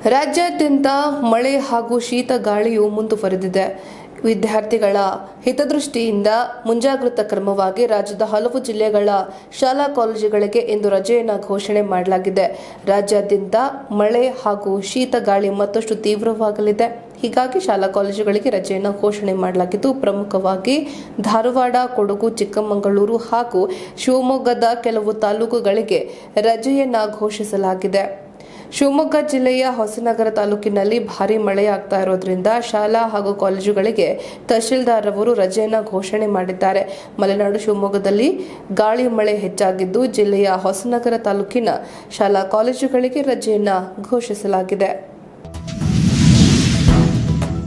ರಾಜ್ಯಾದ್ಯಂತ ಮಳೆ ಹಾಗೂ ಶೀತ ಗಾಳಿಯು ಮುಂದುವರೆದಿದೆ ವಿದ್ಯಾರ್ಥಿಗಳ ಹಿತದೃಷ್ಟಿಯಿಂದ ಮುಂಜಾಗ್ರತಾ ಕ್ರಮವಾಗಿ ರಾಜ್ಯದ ಹಲವು ಜಿಲ್ಲೆಗಳ ಶಾಲಾ ಕಾಲೇಜುಗಳಿಗೆ ಇಂದು ರಜೆಯನ್ನು ಘೋಷಣೆ ಮಾಡಲಾಗಿದೆ ರಾಜ್ಯಾದ್ಯಂತ ಮಳೆ ಹಾಗೂ ಶೀತ ಗಾಳಿ ಮತ್ತಷ್ಟು ತೀವ್ರವಾಗಲಿದೆ ಹೀಗಾಗಿ ಶಾಲಾ ಕಾಲೇಜುಗಳಿಗೆ ರಜೆಯನ್ನು ಘೋಷಣೆ ಮಾಡಲಾಗಿದ್ದು ಪ್ರಮುಖವಾಗಿ ಧಾರವಾಡ ಕೊಡಗು ಚಿಕ್ಕಮಗಳೂರು ಹಾಗೂ ಶಿವಮೊಗ್ಗದ ಕೆಲವು ತಾಲೂಕುಗಳಿಗೆ ರಜೆಯನ್ನ ಘೋಷಿಸಲಾಗಿದೆ ಶಿವಮೊಗ್ಗ ಜಿಲ್ಲೆಯ ಹೊಸನಗರ ತಾಲೂಕಿನಲ್ಲಿ ಭಾರಿ ಮಳೆಯಾಗ್ತಾ ಇರೋದ್ರಿಂದ ಶಾಲಾ ಹಾಗೂ ಕಾಲೇಜುಗಳಿಗೆ ತಹಶೀಲ್ದಾರ್ ಅವರು ರಜೆಯನ್ನ ಘೋಷಣೆ ಮಾಡಿದ್ದಾರೆ ಮಲೆನಾಡು ಶಿವಮೊಗ್ಗದಲ್ಲಿ ಗಾಳಿ ಮಳೆ ಹೆಚ್ಚಾಗಿದ್ದು ಜಿಲ್ಲೆಯ ಹೊಸನಗರ ತಾಲೂಕಿನ ಶಾಲಾ ಕಾಲೇಜುಗಳಿಗೆ ರಜೆಯನ್ನ ಘೋಷಿಸಲಾಗಿದೆ